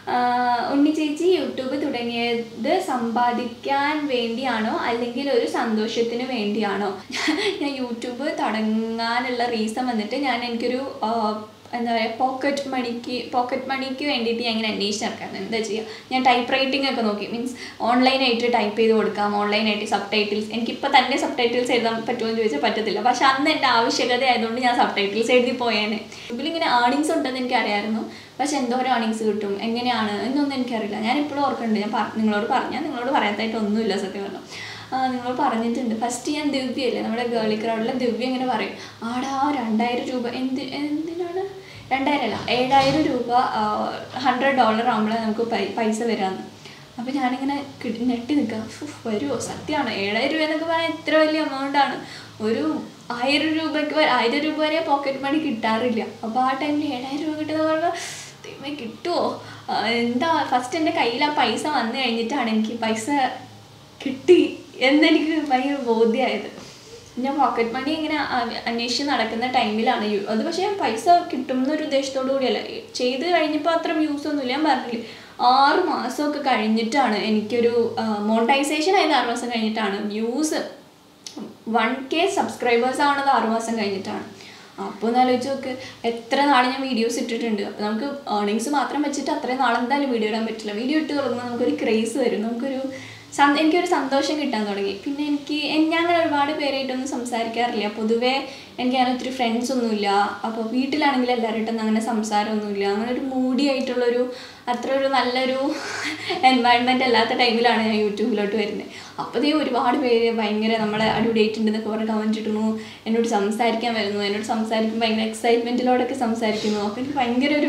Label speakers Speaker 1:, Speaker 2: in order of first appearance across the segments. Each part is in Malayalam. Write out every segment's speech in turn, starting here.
Speaker 1: ആഹ് ഉണ്ണി ചേച്ചി യൂട്യൂബ് തുടങ്ങിയത് സമ്പാദിക്കാൻ വേണ്ടിയാണോ അല്ലെങ്കിൽ ഒരു സന്തോഷത്തിന് വേണ്ടിയാണോ ഞാൻ യൂട്യൂബ് തുടങ്ങാനുള്ള റീസൺ വന്നിട്ട് ഞാൻ എനിക്കൊരു ആഹ് എന്താ പറയുക പോക്കറ്റ് മണിക്ക് പോക്കറ്റ് മണിക്ക് വേണ്ടിയിട്ട് ഞാൻ ഇങ്ങനെ അന്വേഷിച്ച് നടക്കാറുണ്ട് എന്താ ചെയ്യുക ഞാൻ ടൈപ്പ് റൈറ്റിംഗ് ഒക്കെ നോക്കി മീൻസ് ഓൺലൈനായിട്ട് ടൈപ്പ് ചെയ്ത് കൊടുക്കാം ഓൺലൈനായിട്ട് സബ് ടൈറ്റിൽസ് എനിക്കിപ്പോൾ തന്നെ സബ് ടൈറ്റിൽസ് എഴുതാൻ പറ്റുമോ എന്ന് ചോദിച്ചാൽ പറ്റത്തില്ല പക്ഷെ അന്ന് എൻ്റെ ആവശ്യകത ആയതുകൊണ്ട് ഞാൻ സബ് ടൈറ്റിൽസ് എഴുതി പോയേനെ ഇതിലിങ്ങനെ ഏണിങ്സ് ഉണ്ടെന്ന് എനിക്കറിയായിരുന്നു പക്ഷെ എന്തോരം ഏണിങ്സ് കിട്ടും എങ്ങനെയാണ് എന്നൊന്നും എനിക്കറിയില്ല ഞാൻ ഇപ്പോഴും ഓർക്കുന്നുണ്ട് ഞാൻ പറ- നിങ്ങളോട് പറഞ്ഞാൽ നിങ്ങളോട് പറയാത്തായിട്ട് ഒന്നുമില്ല സത്യം പറഞ്ഞു നിങ്ങൾ പറഞ്ഞിട്ടുണ്ട് ഫസ്റ്റ് ഞാൻ ദിവ്യല്ലേ നമ്മുടെ ഗേളി ക്രൗഡിലെ ദിവ്യ ഇങ്ങനെ പറയും ആടാ രണ്ടായിരം രൂപ എന്ത് എന്തിനാണ് രണ്ടായിരം അല്ല ഏഴായിരം രൂപ ഹൺഡ്രഡ് ഡോളർ ആകുമ്പോഴേ നമുക്ക് പൈ- പൈസ വരാമെന്ന് അപ്പോൾ ഞാനിങ്ങനെ കിടി- ഞെട്ടി നിൽക്കാം വരുമോ സത്യമാണ് ഏഴായിരം രൂപ എന്നൊക്കെ പറഞ്ഞാൽ ഇത്ര വലിയ എമൗണ്ട് ആണ് ഒരു ആയിരം രൂപയ്ക്ക് വരെ ആയിരം രൂപ വരെ പോക്കറ്റ് മണി കിട്ടാറില്ല അപ്പോൾ ആ ടൈമിൽ ഏഴായിരം രൂപ കിട്ടുന്ന പറയുമ്പോൾ ദൈവമേ കിട്ടുമോ ആ, എന്താ ഫസ്റ്റ് എൻ്റെ കയ്യിൽ ആ പൈസ വന്നു കഴിഞ്ഞിട്ടാണ് എനിക്ക് പൈസ കിട്ടി എന്നെനിക്ക് ഭയങ്കര ബോധ്യമായത് ഞാൻ പോക്കറ്റ് മണി ഇങ്ങനെ അ- അന്വേഷിച്ച് നടക്കുന്ന ടൈമിലാണ് യു- അത് പക്ഷേ പൈസ കിട്ടും എന്നൊരു ഉദ്ദേശത്തോടു കൂടിയല്ല ചെയ്ത് കഴിഞ്ഞപ്പോൾ അത്ര വ്യൂസ് ഒന്നുമില്ല ഞാൻ പറഞ്ഞില്ലേ ആറ് മാസമൊക്കെ കഴിഞ്ഞിട്ടാണ് എനിക്കൊരു മോണിറ്റൈസേഷൻ ആയത് ആറ് മാസം കഴിഞ്ഞിട്ടാണ് വ്യൂസ് വൺ കെ സബ്സ്ക്രൈബേഴ്സ് ആവണത് ആറ് മാസം കഴിഞ്ഞിട്ടാണ് അപ്പോൾ ഒന്ന് ആലോചിച്ച് നോക്ക് എത്ര നാൾ ഞാൻ വീഡിയോസ് ഇട്ടിട്ടുണ്ട് അപ്പോൾ നമുക്ക് ഏർണിങ്സ് മാത്രം വെച്ചിട്ട് അത്രയും നാളെന്തായാലും വീഡിയോ ഇടാൻ പറ്റില്ല വീഡിയോ ഇട്ട് തുടങ്ങുമ്പോൾ നമുക്കൊരു ക്രേസ് വരും നമുക്കൊരു സം- എനിക്കൊരു സന്തോഷം കിട്ടാൻ തുടങ്ങി പിന്നെ എനിക്ക് എൻ- ഞാൻ അങ്ങനെ ഒരുപാട് പേരായിട്ടൊന്നും സംസാരിക്കാറില്ല പൊതുവേ എനിക്ക് അങ്ങനെ ഒത്തിരി ഫ്രണ്ട്സ് ഒന്നുമില്ല അപ്പോൾ വീട്ടിലാണെങ്കിൽ എല്ലാവരായിട്ടൊന്നും അങ്ങനെ സംസാരമൊന്നുമില്ല അങ്ങനെ ഒരു മൂഡി ആയിട്ടുള്ളൊരു അത്ര ഒരു നല്ലൊരു എൻവയൺമെൻറ്റ് അല്ലാത്ത ടൈമിലാണ് ഞാൻ യൂട്യൂബിലോട്ട് വരുന്നത് അപ്പോൾ ദേ ഒരുപാട് പേര് ഭയങ്കര നമ്മളെ അടിപൊളിയായിട്ട് എന്നൊക്കെ പറഞ്ഞ് കമൻറ്റ് ഇടുന്നു എന്നോട് സംസാരിക്കാൻ വരുന്നു എന്നോട് സംസാരിക്കുമ്പോൾ ഭയങ്കര എക്സൈറ്റ്മെൻറ്റിലോടൊക്കെ സംസാരിക്കുന്നു അപ്പോൾ എനിക്ക് ഭയങ്കര ഒരു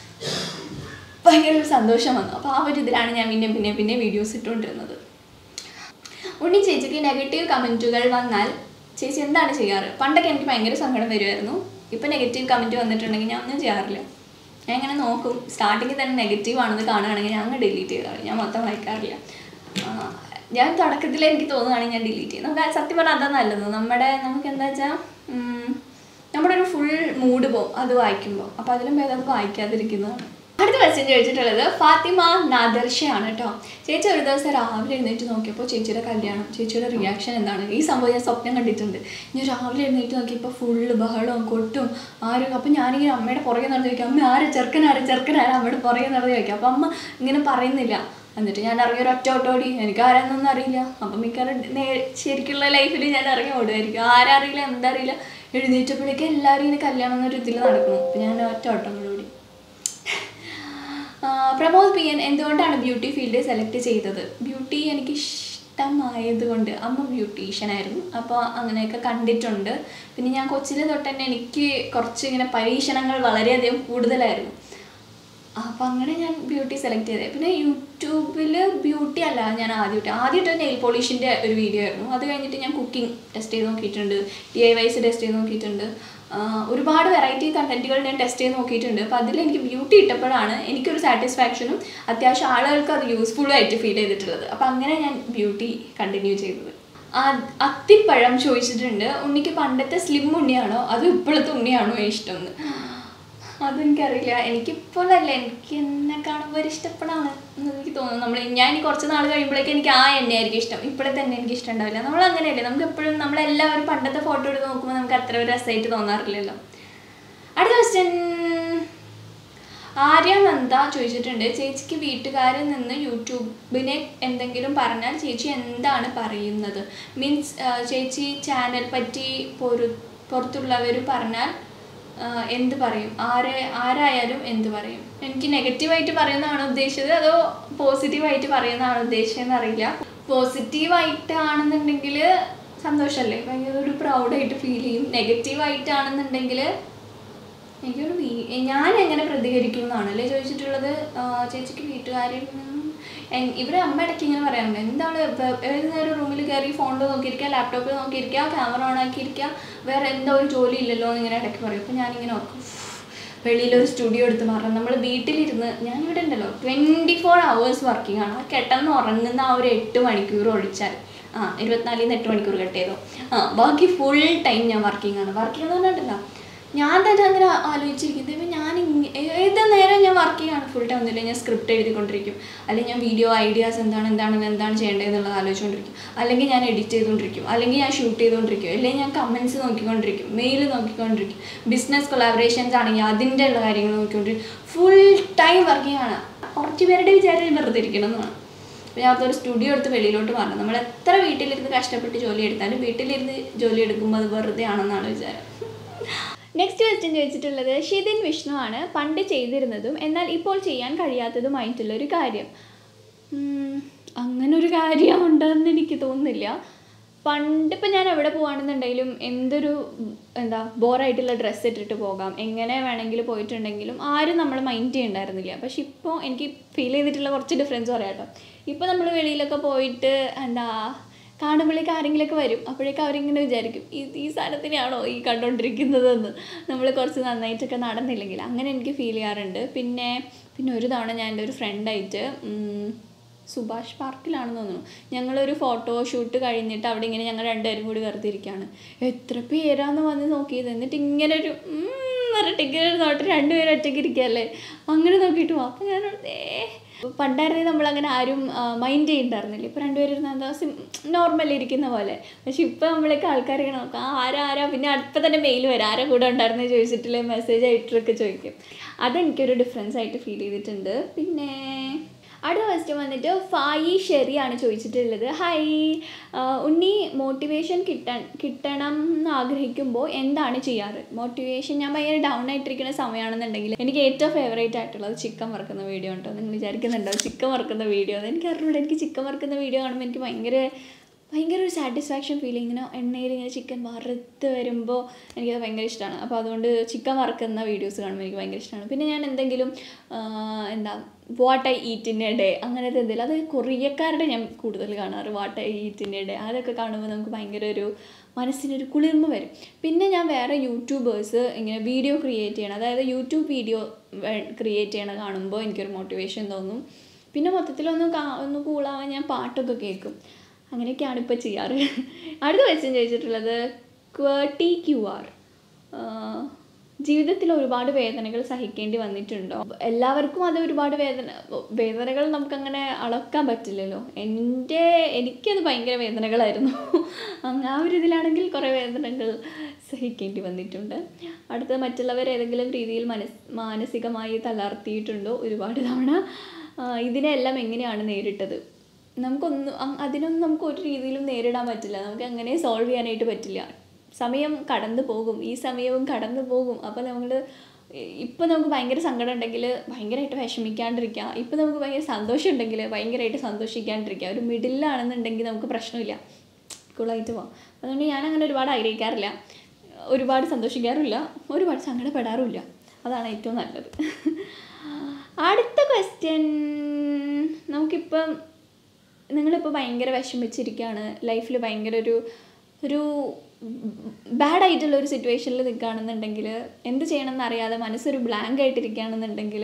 Speaker 1: ഭയങ്കര ഒരു സന്തോഷം വന്നു അപ്പോൾ ആ ഒരു ഇതിലാണ് ഞാൻ പിന്നെ പിന്നെ പിന്നെ വീഡിയോസ് ഇട്ടുകൊണ്ടിരുന്നത് ഉണ്ണി ചേച്ചിക്ക് നെഗറ്റീവ് കമൻറ്റുകൾ വന്നാൽ ചേച്ചി എന്താണ് ചെയ്യാറ് പണ്ടൊക്കെ എനിക്ക് ഭയങ്കര സങ്കടം വരുമായിരുന്നു ഇപ്പം നെഗറ്റീവ് കമൻറ്റ് വന്നിട്ടുണ്ടെങ്കിൽ ഞാൻ ഒന്നും ചെയ്യാറില്ല ഞാൻ ഇങ്ങനെ നോക്കും സ്റ്റാർട്ടിങ്ങിൽ തന്നെ നെഗറ്റീവ് ആണെന്ന് കാണുകയാണെങ്കിൽ ഞാൻ അങ്ങ് ഡിലീറ്റ് ചെയ്താൽ ഞാൻ മൊത്തം വായിക്കാറില്ല ആ, ഞാൻ തുടക്കത്തിൽ എനിക്ക് തോന്നുകയാണെങ്കിൽ ഞാൻ ഡിലീറ്റ് ചെയ്യും നമുക്ക് സത്യം പറഞ്ഞാൽ അതാ നല്ലത് നമ്മുടെ നമുക്ക് എന്താ വെച്ചാൽ നമ്മുടെ ഒരു ഫുൾ മൂഡ് പോകും അത് വായിക്കുമ്പോൾ അപ്പോൾ അതിലും ഭേദം അത് വായിക്കാതിരിക്കുന്നതാണ് അടുത്ത ക്വസ്റ്റ്യൻ ചോദിച്ചിട്ടുള്ളത് ഫാത്തിമ നാദർഷയാണ് കേട്ടോ ചേച്ചി ഒരു ദിവസം രാവിലെ എഴുന്നേറ്റ് നോക്കിയപ്പോൾ ചേച്ചിയുടെ കല്യാണം ചേച്ചിയുടെ റിയാക്ഷൻ എന്താണ് ഈ സംഭവം ഞാൻ സ്വപ്നം കണ്ടിട്ടുണ്ട് ഞാൻ രാവിലെ എഴുന്നേറ്റ് നോക്കിയപ്പോൾ ഫുള്ള് ബഹളവും കൊട്ടും ആരും അപ്പം ഞാനിങ്ങനെ അമ്മയുടെ പുറകെ നടന്ന് ചോദിക്കാം അമ്മ ആര് ചെറുക്കനാര് ചെറുക്കനാര് അമ്മയുടെ പുറകെ നടന്ന് ചോദിക്കാം അപ്പം അമ്മ ഇങ്ങനെ പറയുന്നില്ല എന്നിട്ട് ഞാൻ ഇറങ്ങി ഒരു ഒറ്റ ഓട്ടോടി എനിക്ക് ആരാന്നൊന്നും അറിയില്ല അപ്പം മിക്കവാറും നേ ശരിക്കുള്ള ലൈഫിൽ ഞാൻ ഇറങ്ങി ഓടുമായിരിക്കും ആരറിയില്ല എന്താ അറിയില്ല എഴുന്നേറ്റപ്പോഴേക്കും എല്ലാവരും ഇങ്ങനെ കല്യാണം എന്നൊരു ഇതിൽ നടക്കുന്നു അപ്പം ഞാൻ ഒറ്റ ഓട്ടം കൂടി ഓടി ആ, പ്രമോദ് പി എൻ എന്തുകൊണ്ടാണ് ബ്യൂട്ടി ഫീൽഡ് സെലക്ട് ചെയ്തത് ബ്യൂട്ടി എനിക്ക് ഇഷ്ടമായതുകൊണ്ട് അമ്മ ബ്യൂട്ടീഷ്യനായിരുന്നു അപ്പോൾ അങ്ങനെയൊക്കെ കണ്ടിട്ടുണ്ട് പിന്നെ ഞാൻ കൊച്ചിലെ തൊട്ട് തന്നെ എനിക്ക് കുറച്ച് ഇങ്ങനെ പരീക്ഷണങ്ങൾ വളരെയധികം കൂടുതലായിരുന്നു അപ്പം അങ്ങനെ ഞാൻ ബ്യൂട്ടി സെലക്ട് ചെയ്തത് പിന്നെ യൂട്യൂബിൽ ബ്യൂട്ടി അല്ല ഞാൻ ആദ്യമായിട്ട് ആദ്യമായിട്ട് നെയിൽ പോളിഷിൻ്റെ ഒരു വീഡിയോ ആയിരുന്നു അത് കഴിഞ്ഞിട്ട് ഞാൻ കുക്കിംഗ് ടെസ്റ്റ് ചെയ്ത് നോക്കിയിട്ടുണ്ട് ഡി ഐ വൈസ് ടെസ്റ്റ് ചെയ്ത് നോക്കിയിട്ടുണ്ട് ആഹ് ഒരുപാട് വെറൈറ്റി കണ്ടന്റുകൾ ഞാൻ ടെസ്റ്റ് ചെയ്ത് നോക്കിയിട്ടുണ്ട് അപ്പോൾ അതിൽ എനിക്ക് ബ്യൂട്ടി ഇട്ടപ്പോഴാണ് എനിക്കൊരു സാറ്റിസ്ഫാക്ഷനും അത്യാവശ്യം ആളുകൾക്ക് അത് യൂസ്ഫുള്ളും ആയിട്ട് ഫീൽ ചെയ്തിട്ടുള്ളത് അപ്പോൾ അങ്ങനെ ഞാൻ ബ്യൂട്ടി കണ്ടിന്യൂ ചെയ്തത് ആ- അത്തിപ്പഴം ചോദിച്ചിട്ടുണ്ട് ഉണ്ണിക്ക് പണ്ടത്തെ സ്ലിം ഉണ്ണിയാണോ അതോ ഇപ്പോഴത്തെ ഉണ്ണിയാണോ ഇഷ്ടം എന്ന് അതെനിക്കറിയില്ല എനിക്കിപ്പോഴല്ല എനിക്ക് എന്നെ കാണുമ്പോൾ ഒരു ഇഷ്ടപ്പെടാണ് എന്ന് എനിക്ക് തോന്നുന്നു നമ്മൾ ഞാൻ ഇനി കുറച്ച് നാൾ കഴിയുമ്പോഴേക്കും എനിക്ക് ആ എണ്ണയായിരിക്കും ഇഷ്ടം ഇപ്പോഴത്തെ തന്നെ എനിക്ക് ഇഷ്ടം ഉണ്ടാവില്ല നമ്മൾ അങ്ങനെയല്ലേ നമുക്ക് എപ്പോഴും നമ്മളെല്ലാവരും പണ്ടത്തെ ഫോട്ടോ എടുത്ത് നോക്കുമ്പോൾ നമുക്ക് അത്ര ഒരു രസമായിട്ട് തോന്നാറില്ലല്ലോ അടുത്ത ക്വസ്റ്റ്യൻ ആര്യാനന്ദ ചോദിച്ചിട്ടുണ്ട് ചേച്ചിക്ക് വീട്ടുകാരിൽ നിന്ന് യൂട്യൂബിനെ എന്തെങ്കിലും പറഞ്ഞാൽ ചേച്ചി എന്താണ് പറയുന്നത് മീൻസ് ചേച്ചി ചാനൽ പറ്റി പൊരു പുറത്തുള്ളവർ പറഞ്ഞാൽ ആ, എന്ത് പറയും ആരെ ആരായാലും എന്ത് പറയും എനിക്ക് നെഗറ്റീവായിട്ട് പറയുന്നതാണോ ഉദ്ദേശിച്ചത് അതോ പോസിറ്റീവായിട്ട് പറയുന്നതാണോ ഉദ്ദേശിച്ചതെന്ന് അറിയില്ല പോസിറ്റീവായിട്ടാണെന്നുണ്ടെങ്കിൽ സന്തോഷമല്ലേ ഭയങ്കര ഒരു പ്രൗഡായിട്ട് ഫീൽ ചെയ്യും നെഗറ്റീവായിട്ടാണെന്നുണ്ടെങ്കിൽ എനിക്കൊരു വീ ഞാൻ എങ്ങനെ പ്രതികരിക്കും എന്നാണല്ലേ ചോദിച്ചിട്ടുള്ളത് ആ, ചേച്ചിക്ക് വീട്ടുകാരിൽ നിന്നും എൻ- ഇവിടെ അമ്മ ഇടയ്ക്ക് ഇങ്ങനെ പറയാറുണ്ട് എന്താണ് ഇപ്പം ഏത് നേരം റൂമിൽ കയറി ഫോണിൽ നോക്കിയിരിക്കുക ലാപ്ടോപ്പിൽ നോക്കിയിരിക്കുക ക്യാമറ ഓൺ ആക്കിയിരിക്കുക വേറെ എന്തോ ഒരു ജോലി ഇല്ലല്ലോ എന്ന് ഇങ്ങനെ ഇടയ്ക്ക് പറയും അപ്പം ഞാനിങ്ങനെ ഓർക്കും വെളിയിലൊരു സ്റ്റുഡിയോ എടുത്ത് മാറണം നമ്മൾ വീട്ടിലിരുന്ന് ഞാനിവിടെ ഉണ്ടല്ലോ ട്വൻറ്റി ഫോർ അവേഴ്സ് വർക്കിംഗ് ആണ് ആ കെട്ടെന്ന് ഉറങ്ങുന്ന ആ ഒരു എട്ട് മണിക്കൂർ ഒഴിച്ചാൽ ആ ഇരുപത്തിനാലിൽ നിന്ന് എട്ട് മണിക്കൂർ കട്ട് ചെയ്തോ ആ ബാക്കി ഫുൾ ടൈം ഞാൻ വർക്കിംഗ് ആണ് വർക്കിംഗ് എന്ന് പറഞ്ഞിട്ടില്ല ഞാൻ തന്നെ അങ്ങനെ ആലോചിച്ചിരിക്കുന്നത് ഇപ്പം ഞാൻ ഇങ്ങ- ഏത് നേരം ഞാൻ വർക്ക് ചെയ്യാണ് ഫുൾ ടൈം ഒന്നുമില്ല ഞാൻ സ്ക്രിപ്റ്റ് എഴുതിക്കൊണ്ടിരിക്കും അല്ലെങ്കിൽ ഞാൻ വീഡിയോ ഐഡിയാസ് എന്താണ് എന്താണ് എന്താണ് ചെയ്യേണ്ടത് എന്നുള്ളത് ആലോചിച്ചുകൊണ്ടിരിക്കും അല്ലെങ്കിൽ ഞാൻ എഡിറ്റ് ചെയ്തുകൊണ്ടിരിക്കും അല്ലെങ്കിൽ ഞാൻ ഷൂട്ട് ചെയ്തുകൊണ്ടിരിക്കും അല്ലെങ്കിൽ ഞാൻ കമൻസ് നോക്കിക്കൊണ്ടിരിക്കും മെയിൽ നോക്കിക്കൊണ്ടിരിക്കും ബിസിനസ് കൊളാബറേഷൻസ് ആണെങ്കിൽ അതിൻ്റെ ഉള്ള കാര്യങ്ങൾ നോക്കിക്കൊണ്ടിരിക്കും ഫുൾ ടൈം വർക്ക് ചെയ്യാണ് കുറച്ച് പേരുടെ വിചാരം വെറുതെ ഇരിക്കണം എന്നാണ് അപ്പോൾ ഞാൻ ഒരു സ്റ്റുഡിയോ എടുത്ത് വെളിയിലോട്ട് മാറണം നമ്മൾ എത്ര വീട്ടിലിരുന്ന് കഷ്ടപ്പെട്ട് ജോലി എടുത്താലും വീട്ടിലിരുന്ന് ജോലി എടുക്കുമ്പോൾ അത് വെറുതെ ആണെന്നാണ് വിചാരം നെക്സ്റ്റ് ക്വസ്റ്റ്യൻ ചോദിച്ചിട്ടുള്ളത് ഷിതിൻ വിഷ്ണു ആണ് പണ്ട് ചെയ്തിരുന്നതും എന്നാൽ ഇപ്പോൾ ചെയ്യാൻ കഴിയാത്തതുമായിട്ടുള്ള ഒരു കാര്യം ഉം, അങ്ങനെ ഒരു കാര്യം ഉണ്ടെന്ന് എനിക്ക് തോന്നുന്നില്ല പണ്ട് ഇപ്പം ഞാൻ എവിടെ പോവാണെന്നുണ്ടെങ്കിലും എന്തൊരു ഉം, എന്താ ബോറായിട്ടുള്ള ഡ്രസ്സ് ഇട്ടിട്ട് പോകാം എങ്ങനെ വേണമെങ്കിലും പോയിട്ടുണ്ടെങ്കിലും ആരും നമ്മൾ മൈൻഡ് ചെയ്യണ്ടായിരുന്നില്ല പക്ഷെ ഇപ്പോൾ എനിക്ക് ഫീൽ ചെയ്തിട്ടുള്ള കുറച്ച് ഡിഫറൻസ് പറയാം കേട്ടോ ഇപ്പോൾ നമ്മൾ വെളിയിലൊക്കെ പോയിട്ട് എന്താ കാണുമ്പോഴേക്ക് ആരെങ്കിലുമൊക്കെ വരും അപ്പോഴേക്കും അവരിങ്ങനെ വിചാരിക്കും ഈ ഈ സാധനത്തിനെയാണോ ഈ കണ്ടുകൊണ്ടിരിക്കുന്നതെന്ന് നമ്മൾ കുറച്ച് നന്നായിട്ടൊക്കെ നടന്നില്ലെങ്കിൽ അങ്ങനെ എനിക്ക് ഫീൽ ചെയ്യാറുണ്ട് പിന്നെ പിന്നെ ഒരു തവണ ഞാൻ എൻ്റെ ഒരു ഫ്രണ്ടായിട്ട് സുഭാഷ് പാർക്കിലാണെന്ന് തോന്നുന്നു ഞങ്ങളൊരു ഫോട്ടോ ഷൂട്ട് കഴിഞ്ഞിട്ട് അവിടെ ഇങ്ങനെ ഞങ്ങൾ രണ്ടുപേരും കൂടി വെറുതെ ഇരിക്കുകയാണ് എത്ര പേരാന്ന് വന്ന് നോക്കിയത് എന്നിട്ട് ഇങ്ങനെ ഒരു ഉം പറഞ്ഞിട്ട് ഇങ്ങനെ ഒരു നോട്ട് രണ്ടുപേരും ഒറ്റയ്ക്ക് ഇരിക്കുകയല്ലേ അങ്ങനെ നോക്കിയിട്ട് പോകും അപ്പം ഞാൻ ഏ പണ്ടായിരുന്നെങ്കിൽ നമ്മളങ്ങനെ ആരും മൈൻഡ് ചെയ്യണ്ടായിരുന്നില്ല ഇപ്പോൾ രണ്ടുപേരും ഇരുന്ന് എന്താ സിം നോർമലി ഇരിക്കുന്ന പോലെ പക്ഷെ ഇപ്പോൾ നമ്മളൊക്കെ ആൾക്കാരൊക്കെ നോക്കാം ആ ആരാ ആരാ പിന്നെ അടുപ്പം തന്നെ മെയിൽ വരും ആരാ കൂടെ ഉണ്ടായിരുന്നു ചോദിച്ചിട്ടില്ലേ മെസ്സേജ് ആയിട്ടൊക്കെ ചോദിക്കും അതെനിക്കൊരു ഡിഫറൻസ് ആയിട്ട് ഫീൽ ചെയ്തിട്ടുണ്ട് പിന്നെ അടുത്ത ക്വസ്റ്റ്യൻ വന്നിട്ട് ഫായി ഷെറിയാണ് ചോദിച്ചിട്ടുള്ളത് ഹായ് ആഹ് ഉണ്ണി മോട്ടിവേഷൻ കിട്ടാൻ കിട്ടണം എന്ന് ആഗ്രഹിക്കുമ്പോൾ എന്താണ് ചെയ്യാറ് മോട്ടിവേഷൻ ഞാൻ ഭയങ്കര ഡൗൺ ആയിട്ടിരിക്കുന്ന സമയമാണെന്നുണ്ടെങ്കിൽ എനിക്ക് ഏറ്റവും ഫേവറേറ്റ് ആയിട്ടുള്ളത് ചിക്കൻ വറുക്കുന്ന വീഡിയോ ഉണ്ടോ നിങ്ങൾ വിചാരിക്കുന്നുണ്ടോ ചിക്കൻ വറുക്കുന്ന വീഡിയോ എനിക്ക് അറിഞ്ഞൂടെ എനിക്ക് ചിക്കൻ വറുക്കുന്ന വീഡിയോ കാണുമ്പോൾ എനിക്ക് ഭയങ്കര ഭയങ്കര ഒരു സാറ്റിസ്ഫാക്ഷൻ ഫീൽ ഇങ്ങനെ എണ്ണയിൽ ഇങ്ങനെ ചിക്കൻ വറുത്ത് വരുമ്പോൾ എനിക്കത് ഭയങ്കര ഇഷ്ടമാണ് അപ്പോൾ അതുകൊണ്ട് ചിക്കൻ വറുക്കുന്ന വീഡിയോസ് കാണുമ്പോൾ എനിക്ക് ഭയങ്കര ഇഷ്ടമാണ് പിന്നെ ഞാൻ എന്തെങ്കിലും ആഹ്, എന്താ വാട്ട് ഐ ഈറ്റിൻ്റെ ഡേ അങ്ങനത്തെ എന്തെങ്കിലും അത് കൊറിയക്കാരുടെ ഞാൻ കൂടുതൽ കാണാറ് വാട്ട് ഐ ഈറ്റിൻ്റെ ഡേ അതൊക്കെ കാണുമ്പോൾ നമുക്ക് ഭയങ്കര ഒരു മനസ്സിനൊരു കുളിർമ വരും പിന്നെ ഞാൻ വേറെ യൂട്യൂബേഴ്സ് ഇങ്ങനെ വീഡിയോ ക്രിയേറ്റ് ചെയ്യണം അതായത് യൂട്യൂബ് വീഡിയോ ക്രിയേറ്റ് ചെയ്യണ കാണുമ്പോൾ എനിക്കൊരു മോട്ടിവേഷൻ തോന്നും പിന്നെ മൊത്തത്തിലൊന്ന് കാ ഒന്ന് കൂളാവാൻ ഞാൻ പാട്ടൊക്കെ കേൾക്കും അങ്ങനെയൊക്കെയാണ് ഇപ്പോൾ ചെയ്യാറ് അടുത്ത ക്വസ്റ്റ്യൻ ചോദിച്ചിട്ടുള്ളത് ക്വേർട്ടി ക്യു ആർ ജീവിതത്തിൽ ഒരുപാട് വേദനകൾ സഹിക്കേണ്ടി വന്നിട്ടുണ്ടോ എല്ലാവർക്കും അത് ഒരുപാട് വേദന വേദനകൾ നമുക്കങ്ങനെ അളക്കാൻ പറ്റില്ലല്ലോ എൻ്റെ എനിക്കത് ഭയങ്കര വേദനകളായിരുന്നു അങ്ങ് ആ ഒരു ഇതിലാണെങ്കിൽ കുറേ വേദനകൾ സഹിക്കേണ്ടി വന്നിട്ടുണ്ട് അടുത്ത മറ്റുള്ളവർ ഏതെങ്കിലും രീതിയിൽ മനസ് മാനസികമായി തളർത്തിയിട്ടുണ്ടോ ഒരുപാട് തവണ ആ, ഇതിനെല്ലാം എങ്ങനെയാണ് നേരിട്ടത് നമുക്കൊന്നും അ- അതിനൊന്നും നമുക്ക് ഒരു രീതിയിലും നേരിടാൻ പറ്റില്ല നമുക്ക് അങ്ങനെ സോൾവ് ചെയ്യാനായിട്ട് പറ്റില്ല സമയം കടന്നു പോകും ഈ സമയവും കടന്നു പോകും അപ്പോൾ നമ്മൾ ഇപ്പം നമുക്ക് ഭയങ്കര സങ്കടം ഉണ്ടെങ്കിൽ ഭയങ്കരമായിട്ട് വിഷമിക്കാണ്ടിരിക്കുക ഇപ്പം നമുക്ക് ഭയങ്കര സന്തോഷം ഉണ്ടെങ്കിൽ ഭയങ്കരമായിട്ട് സന്തോഷിക്കാണ്ടിരിക്കുക ഒരു മിഡിലാണെന്നുണ്ടെങ്കിൽ നമുക്ക് പ്രശ്നമില്ല കൂളായിട്ട് പോകാം അതുകൊണ്ട് ഞാൻ അങ്ങനെ ഒരുപാട് ആഗ്രഹിക്കാറില്ല ഒരുപാട് സന്തോഷിക്കാറുമില്ല ഒരുപാട് സങ്കടപ്പെടാറുമില്ല അതാണ് ഏറ്റവും നല്ലത് അടുത്ത ക്വസ്റ്റ്യൻ നമുക്കിപ്പം നിങ്ങളിപ്പോൾ ഭയങ്കര വിഷമിച്ചിരിക്കുകയാണ് ലൈഫിൽ ഭയങ്കര ഒരു ഒരു ബാഡ് ആയിട്ടുള്ള ഒരു സിറ്റുവേഷനിൽ നിൽക്കുകയാണെന്നുണ്ടെങ്കിൽ എന്ത് ചെയ്യണമെന്ന് അറിയാതെ മനസ്സൊരു ബ്ലാങ്ക് ആയിട്ടിരിക്കുകയാണെന്നുണ്ടെങ്കിൽ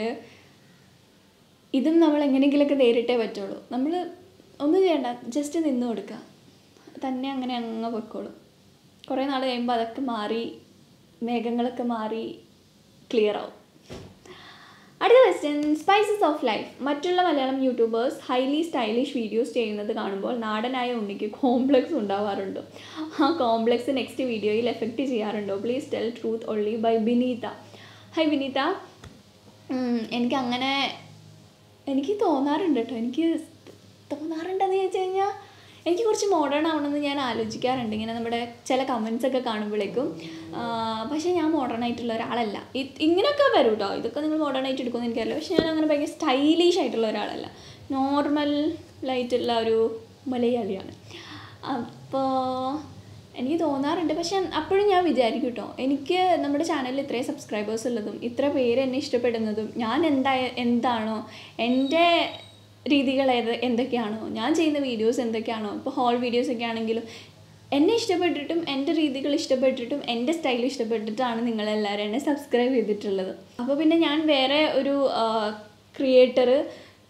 Speaker 1: ഇതും നമ്മൾ എങ്ങനെയെങ്കിലുമൊക്കെ നേരിട്ടേ പറ്റുള്ളൂ നമ്മൾ ഒന്നും ചെയ്യണ്ട ജസ്റ്റ് നിന്ന് കൊടുക്കുക തന്നെ അങ്ങനെ അങ്ങ് പൊയ്ക്കോളും കുറേ നാൾ കഴിയുമ്പോൾ അതൊക്കെ മാറി മേഘങ്ങളൊക്കെ മാറി ക്ലിയർ ആവും അടുത്ത ക്വസ്റ്റ്യൻ സ്പൈസസ് ഓഫ് ലൈഫ് മറ്റുള്ള Malayalam YouTubers highly stylish videos ചെയ്യുന്നത് കാണുമ്പോൾ നാടനായ ഉണ്ണിക്ക് കോംപ്ലക്സ് ഉണ്ടാവാറുണ്ടോ ആ കോംപ്ലക്സ് നെക്സ്റ്റ് വീഡിയോയിൽ എഫക്റ്റ് ചെയ്യാറുണ്ടോ please tell truth only bye Bineetha hi Bineetha ഉം, എനിക്കങ്ങനെ എനിക്ക് തോന്നാറുണ്ട് കേട്ടോ എനിക്ക് തോന്നാറുണ്ടെന്ന് ചോദിച്ചു കഴിഞ്ഞാൽ എനിക്ക് കുറച്ച് മോഡേൺ ആവണമെന്ന് ഞാൻ ആലോചിക്കാറുണ്ട് ഇങ്ങനെ നമ്മുടെ ചില കമൻസ് ഒക്കെ കാണുമ്പോഴേക്കും ആ, പക്ഷേ ഞാൻ മോഡേൺ ആയിട്ടുള്ള ഒരാളല്ല ഇത് ഇങ്ങനെയൊക്കെ വരും കേട്ടോ ഇതൊക്കെ നിങ്ങൾ മോഡേൺ ആയിട്ട് എടുക്കുമെന്ന് എനിക്കറിയില്ല പക്ഷേ ഞാൻ അങ്ങനെ ഭയങ്കര സ്റ്റൈലിഷ് ആയിട്ടുള്ള ഒരാളല്ല നോർമൽ ആയിട്ടുള്ള ഒരു മലയാളിയാണ് അപ്പോൾ എനിക്ക് തോന്നാറുണ്ട് പക്ഷെ അപ്പോഴും ഞാൻ വിചാരിക്കും കേട്ടോ എനിക്ക് നമ്മുടെ ചാനലിൽ ഇത്രയും സബ്സ്ക്രൈബേഴ്സ് ഉള്ളതും ഇത്ര പേര് എന്നെ ഇഷ്ടപ്പെടുന്നതും ഞാൻ എന്താ എന്താണോ എൻ്റെ രീതികൾ ഏത് എന്തൊക്കെയാണോ ഞാൻ ചെയ്യുന്ന വീഡിയോസ് എന്തൊക്കെയാണോ ഇപ്പോൾ ഹോൾ വീഡിയോസ് ഒക്കെ ആണെങ്കിലും എന്നെ ഇഷ്ടപ്പെട്ടിട്ടും എൻ്റെ രീതികൾ ഇഷ്ടപ്പെട്ടിട്ടും എൻ്റെ സ്റ്റൈൽ ഇഷ്ടപ്പെട്ടിട്ടാണ് നിങ്ങളെല്ലാവരും എന്നെ സബ്സ്ക്രൈബ് ചെയ്തിട്ടുള്ളത് അപ്പോൾ പിന്നെ ഞാൻ വേറെ ഒരു ക്രിയേറ്റർ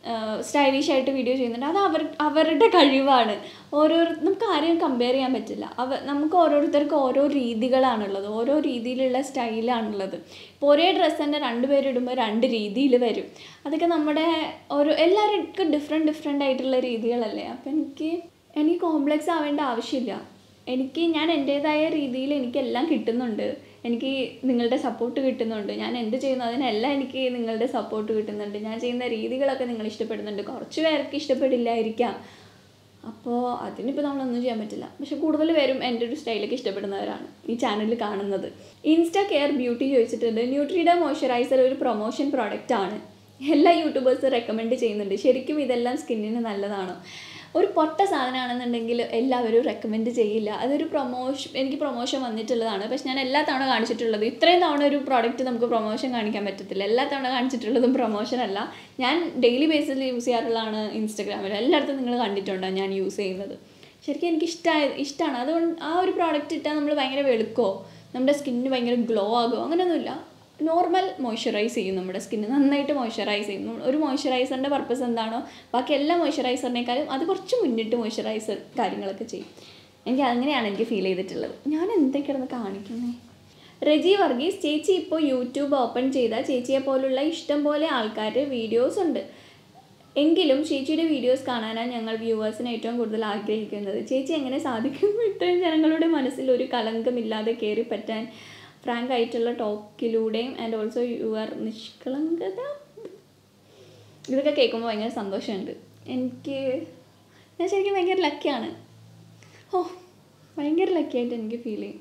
Speaker 1: സ്റ്റൈലിഷ് ആയിട്ട് വീഡിയോ ചെയ്യുന്നുണ്ട് അത് അവർ അവരുടെ കഴിവാണ് ഓരോ നമുക്ക് ആരെയും കമ്പയർ ചെയ്യാൻ പറ്റില്ല അവ നമുക്ക് ഓരോരുത്തർക്ക് ഓരോ രീതികളാണുള്ളത് ഓരോ രീതിയിലുള്ള സ്റ്റൈലാണുള്ളത് ഇപ്പോൾ ഒരേ ഡ്രസ്സ് തന്നെ രണ്ടുപേരും ഇടുമ്പോൾ രണ്ട് രീതിയിൽ വരും അതൊക്കെ നമ്മുടെ ഓരോ എല്ലാവർക്കും ഡിഫറെൻറ്റ് ഡിഫറെൻ്റ് ആയിട്ടുള്ള രീതികളല്ലേ അപ്പം എനിക്ക് എനിക്ക് കോംപ്ലക്സ് ആവേണ്ട ആവശ്യമില്ല എനിക്ക് ഞാൻ എൻ്റേതായ രീതിയിൽ എനിക്കെല്ലാം കിട്ടുന്നുണ്ട് എനിക്ക് നിങ്ങളുടെ സപ്പോർട്ട് കിട്ടുന്നുണ്ട് ഞാൻ എന്ത് ചെയ്യുന്നു അതിനെല്ലാം എനിക്ക് നിങ്ങളുടെ സപ്പോർട്ട് കിട്ടുന്നുണ്ട് ഞാൻ ചെയ്യുന്ന രീതികളൊക്കെ നിങ്ങൾ ഇഷ്ടപ്പെടുന്നുണ്ട് കുറച്ച് പേർക്ക് ഇഷ്ടപ്പെടില്ലായിരിക്കാം അപ്പോൾ അതിനിപ്പോൾ നമ്മളൊന്നും ചെയ്യാൻ പറ്റില്ല പക്ഷെ കൂടുതൽ പേരും എൻ്റെ ഒരു സ്റ്റൈലൊക്കെ ഇഷ്ടപ്പെടുന്നവരാണ് ഈ ചാനലിൽ കാണുന്നത് ഇൻസ്റ്റാ കെയർ ബ്യൂട്ടി ചോദിച്ചിട്ടുണ്ട് ന്യൂട്രിഡ മോയ്സ്ചറൈസർ ഒരു പ്രൊമോഷൻ പ്രോഡക്റ്റ് ആണ് എല്ലാ യൂട്യൂബേഴ്സും റെക്കമെൻഡ് ചെയ്യുന്നുണ്ട് ശരിക്കും ഇതെല്ലാം സ്കിന്നിന് നല്ലതാണോ ഒരു പൊട്ട സാധനമാണെന്നുണ്ടെങ്കിൽ എല്ലാവരും റെക്കമെൻഡ് ചെയ്യില്ല അതൊരു പ്രൊമോഷൻ എനിക്ക് പ്രൊമോഷൻ വന്നിട്ടുള്ളതാണ് പക്ഷെ ഞാൻ എല്ലാ തവണ കാണിച്ചിട്ടുള്ളത് ഇത്രയും തവണ ഒരു പ്രോഡക്റ്റ് നമുക്ക് പ്രൊമോഷൻ കാണിക്കാൻ പറ്റത്തില്ല എല്ലാ തവണ കാണിച്ചിട്ടുള്ളതും പ്രൊമോഷൻ അല്ല ഞാൻ ഡെയിലി ബേസിൽ യൂസ് ചെയ്യാറുള്ളതാണ് ഇൻസ്റ്റഗ്രാമിൽ എല്ലായിടത്തും നിങ്ങൾ കണ്ടിട്ടുണ്ടോ ഞാൻ യൂസ് ചെയ്യുന്നത് ശരിക്കും എനിക്ക് ഇഷ്ടമായ ഇഷ്ടമാണ് അതുകൊണ്ട് ആ ഒരു പ്രോഡക്റ്റ് ഇട്ടാൽ നമ്മൾ ഭയങ്കര വെളുക്കോ നമ്മുടെ സ്കിന്നിന് ഭയങ്കര ഗ്ലോ ആകുമോ അങ്ങനെയൊന്നുമില്ല നോർമൽ മോയ്സ്ചറൈസ് ചെയ്യും നമ്മുടെ സ്കിന്ന് നന്നായിട്ട് മോയ്സ്ചറൈസ് ചെയ്യും നമ്മൾ ഒരു മോയ്സ്ചറൈസറിൻ്റെ പർപ്പസ് എന്താണോ ബാക്കി എല്ലാ മോയ്സ്ചറൈസറിനേക്കാളും അത് കുറച്ച് മുന്നിട്ട് മോയ്സ്ചറൈസർ കാര്യങ്ങളൊക്കെ ചെയ്യും എനിക്ക് അങ്ങനെയാണ് എനിക്ക് ഫീൽ ചെയ്തിട്ടുള്ളത് ഞാൻ എന്തൊക്കെയാണെന്ന് കാണിക്കുന്നേ റെജി വർഗീസ് ചേച്ചി ഇപ്പോൾ യൂട്യൂബ് ഓപ്പൺ ചെയ്താൽ ചേച്ചിയെ പോലുള്ള ഇഷ്ടം പോലെ ആൾക്കാർ വീഡിയോസ് ഉണ്ട് എങ്കിലും ചേച്ചിയുടെ വീഡിയോസ് കാണാനാണ് ഞങ്ങൾ വ്യൂവേഴ്സിന് ഏറ്റവും കൂടുതൽ ആഗ്രഹിക്കുന്നത് ചേച്ചി എങ്ങനെ സാധിക്കും ഇത്രയും ജനങ്ങളുടെ മനസ്സിൽ ഒരു കളങ്കമില്ലാതെ കയറി പറ്റാൻ ഫ്രാങ്ക് ആയിട്ടുള്ള ടോക്കിലൂടെയും ആൻഡ് ഓൾസോ യുവർ നിഷ്കളങ്കത ഇതൊക്കെ കേൾക്കുമ്പോൾ ഭയങ്കര സന്തോഷമുണ്ട് എനിക്ക് ഞാൻ ശരിക്കും ഭയങ്കര ലക്കിയാണ് ഓ ഭയങ്കര ലക്കിയായിട്ട് എനിക്ക് ഫീൽ ചെയ്യും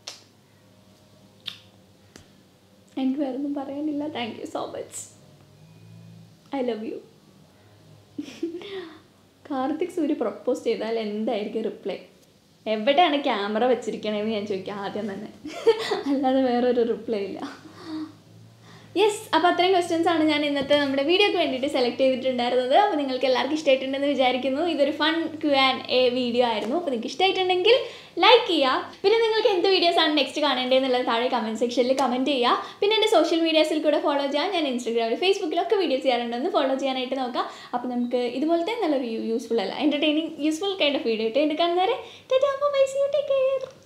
Speaker 1: എനിക്ക് വേറെ ഒന്നും പറയാനില്ല thank you so much I love you Karthik Surya propose ചെയ്താൽ എന്തായിരിക്കും റിപ്ലൈ എവിടെയാണ് ക്യാമറ വെച്ചിരിക്കണേന്ന് ഞാൻ ചോദിക്കാം ആദ്യം തന്നെ അല്ലാതെ വേറൊരു റിപ്ലൈ ഇല്ല യെസ് അപ്പോൾ അത്രയും ക്വസ്റ്റ്യൻസ് ആണ് ഞാൻ ഇന്നത്തെ നമ്മുടെ വീഡിയോക്ക് വേണ്ടിയിട്ട് സെലക്ട് ചെയ്തിട്ടുണ്ടായിരുന്നത് അപ്പോൾ നിങ്ങൾക്ക് എല്ലാവർക്കും ഇഷ്ടമായിട്ടുണ്ടെന്ന് വിചാരിക്കുന്നു ഇതൊരു fun Q and A video ആയിരുന്നു അപ്പോൾ നിങ്ങൾക്ക് ഇഷ്ടമായിട്ടുണ്ടെങ്കിൽ ലൈക്ക് ചെയ്യുക പിന്നെ നിങ്ങൾക്ക് എന്ത് വീഡിയോസ് ആണ് നെക്സ്റ്റ് കാണേണ്ടതെന്നുള്ളത് താഴെ കമൻറ്റ് സെക്ഷനിൽ കമൻറ്റ് ചെയ്യുക പിന്നെ എൻ്റെ സോഷ്യൽ മീഡിയാസിൽ കൂടെ ഫോളോ ചെയ്യാം ഞാൻ ഇൻസ്റ്റാഗ്രാമിൽ ഫേസ്ബുക്കിലൊക്കെ വീഡിയോസ് ചെയ്യാറുണ്ടെന്ന് ഫോളോ ചെയ്യാനായിട്ട് നോക്കാം അപ്പോൾ നമുക്ക് ഇതുപോലത്തെ നല്ലൊരു യൂസ്ഫുൾ അല്ല entertaining useful kind of video ഇട്ട് എടുക്കാൻ നേരെ tata bye see you take care